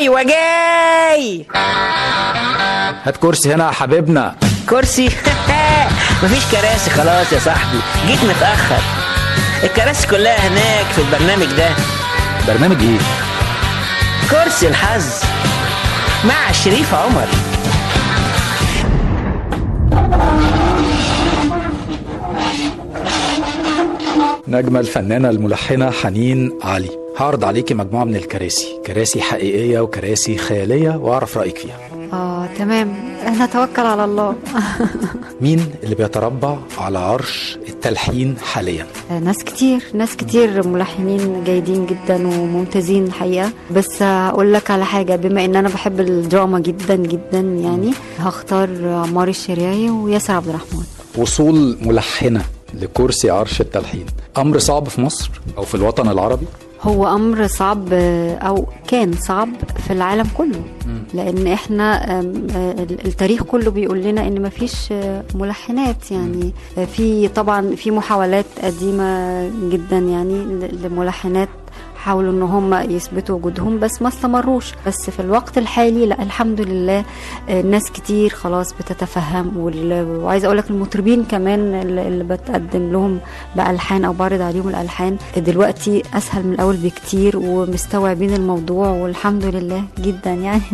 ايوه جاي هات كرسي هنا يا حبيبنا كرسي مفيش كراسي خلاص يا صاحبي جيت متاخر الكراسي كلها هناك في البرنامج ده برنامج ايه كرسي الحظ مع شريف عمر نجمة الفنانة الملحنة حنين علي هعرض عليكي مجموعة من الكراسي كراسي حقيقية وكراسي خيالية وأعرف رأيك فيها اه تمام نتوكل على الله مين اللي بيتربع على عرش التلحين حاليا ناس كتير ناس كتير ملحنين جيدين جدا وممتازين الحقيقه بس هقول لك على حاجه بما ان انا بحب الدراما جدا جدا يعني هختار عمار الشريعي وياسر عبد الرحمن وصول ملحنة لكرسي عرش التلحين أمر صعب في مصر أو في الوطن العربي هو امر صعب آه، او كان صعب في العالم كله لان احنا آم، آه، التاريخ كله بيقول لنا ان مفيش آه، ملحنات يعني آه، في طبعا في محاولات قديمه جدا يعني ل- لملحنات حاولوا ان هم يثبتوا وجودهم بس ما استمروش بس في الوقت الحالي لا الحمد لله آه، ناس كتير خلاص بتتفهم وال- وعايزه اقول لك المطربين كمان اللي اللي بتقدم لهم بالحان او بعرض عليهم الالحان دلوقتي اسهل من الاول بكتير ومستوعبين الموضوع والحمد لله جدا يعني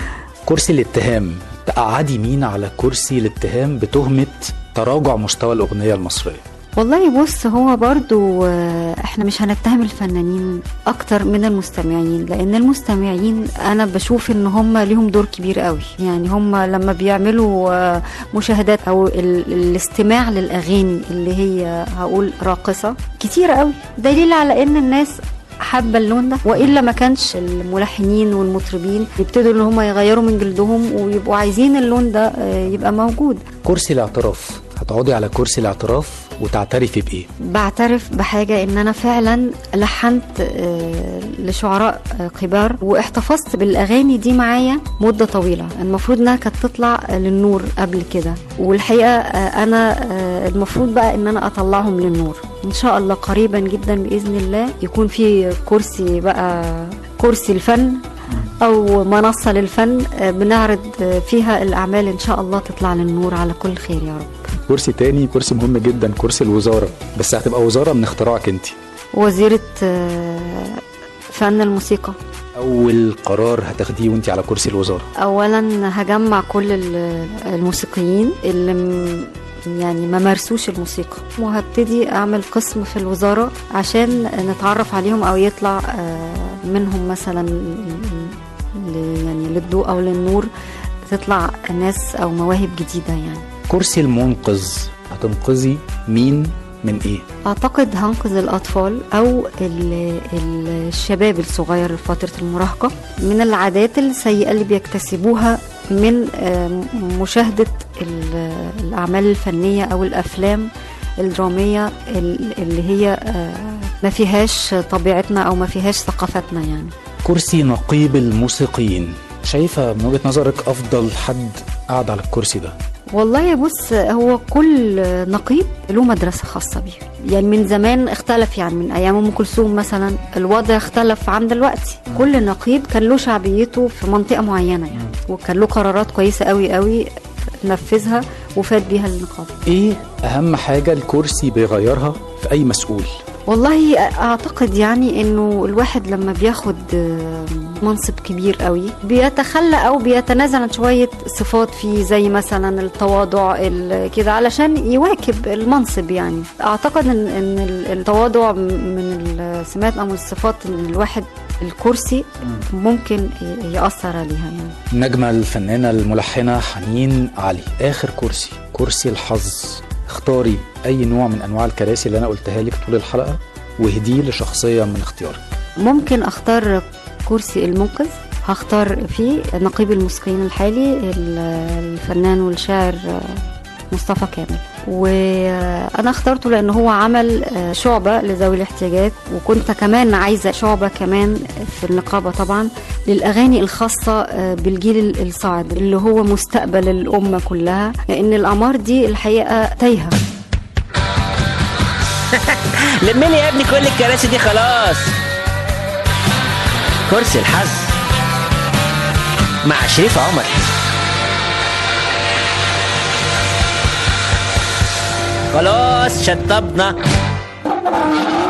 كرسي الاتهام تقعدي مين على كرسي الاتهام بتهمة تراجع مستوى الأغنية المصرية والله بص هو برضو آه، احنا مش هنتهم الفنانين اكتر من المستمعين لان المستمعين انا بشوف ان هم ليهم دور كبير قوي يعني هم لما بيعملوا آه، مشاهدات او ال- الاستماع للاغاني اللي هي هقول راقصة كتير قوي دليل على ان الناس حابه اللون ده والا ما كانش الملحنين والمطربين يبتدوا ان هم يغيروا من جلدهم ويبقوا عايزين اللون ده آه، يبقى موجود كرسي الاعتراف هتقعدي على كرسي الاعتراف وتعترفي بإيه بعترف بحاجة إن أنا فعلا لحنت آه، لشعراء آه، كبار واحتفظت بالأغاني دي معايا مدة طويلة المفروض إنها كانت تطلع آه، للنور قبل كده والحقيقة آه، أنا آه، المفروض بقى إن أنا أطلعهم للنور إن شاء الله قريبا جدا بإذن الله يكون في كرسي بقى كرسي الفن أو منصة للفن آه، بنعرض آه، فيها الأعمال إن شاء الله تطلع للنور على كل خير يا رب كرسي تاني كرسي مهم جدا كرسي الوزارة بس هتبقى وزارة من اختراعك انت وزيرة آه، فن الموسيقى أول قرار هتاخديه وانت على كرسي الوزارة اولا هجمع كل ال- الموسيقيين اللي م- يعني ما مارسوش الموسيقى وهبتدي اعمل قسم في الوزاره عشان نتعرف عليهم او يطلع آه، منهم مثلا ل- يعني للضوء او للنور تطلع ناس او مواهب جديده يعني كرسي المنقذ هتنقذي مين من ايه اعتقد هنقذ الاطفال او ال- ال- الشباب الصغير في فتره المراهقه من العادات السيئه اللي بيكتسبوها من آه، مشاهده ال- الاعمال الفنيه او الافلام الدراميه ال- اللي هي آه، ما فيهاش طبيعتنا او ما فيهاش ثقافتنا يعني كرسي نقيب الموسيقيين شايفة من وجهة نظرك أفضل حد قاعد على الكرسي ده والله بص هو كل نقيب له مدرسة خاصة بيه يعني من زمان اختلف يعني من أيام أم كلثوم مثلا الوضع اختلف عن دلوقتي كل نقيب كان له شعبيته في منطقة معينة يعني وكان له قرارات كويسة قوي قوي نفذها وفاد بيها النقابة ايه أهم حاجة الكرسي بيغيرها في أي مسؤول والله اعتقد يعني انه الواحد لما بياخد آه، منصب كبير قوي بيتخلى او بيتنازل عن شويه صفات فيه زي مثلا التواضع ال- كده علشان يواكب المنصب يعني اعتقد ان ان ال- التواضع من السمات او من الصفات ان الواحد الكرسي ممكن ي- ياثر عليها يعني النجمة الفنانة الملحنة حنين علي آخر كرسي كرسي الحظ اختاري أي نوع من أنواع الكراسي اللي أنا قلتها لك طول الحلقة واهديه لشخصية من اختيارك ممكن اختار كرسي المنقذ هختار فيه نقيب الموسيقيين الحالي ال- الفنان والشاعر مصطفى كامل وانا اخترته لان هو عمل شعبة لذوي الاحتياجات وكنت كمان عايزة شعبة كمان في النقابة طبعا للاغاني الخاصة بالجيل الصاعد اللي هو مستقبل الامة كلها لان الاعمار دي الحقيقة تايهة لمني يا ابني كل الكراسي دي خلاص كرسي الحظ مع شريف عمر خلاص شطبنا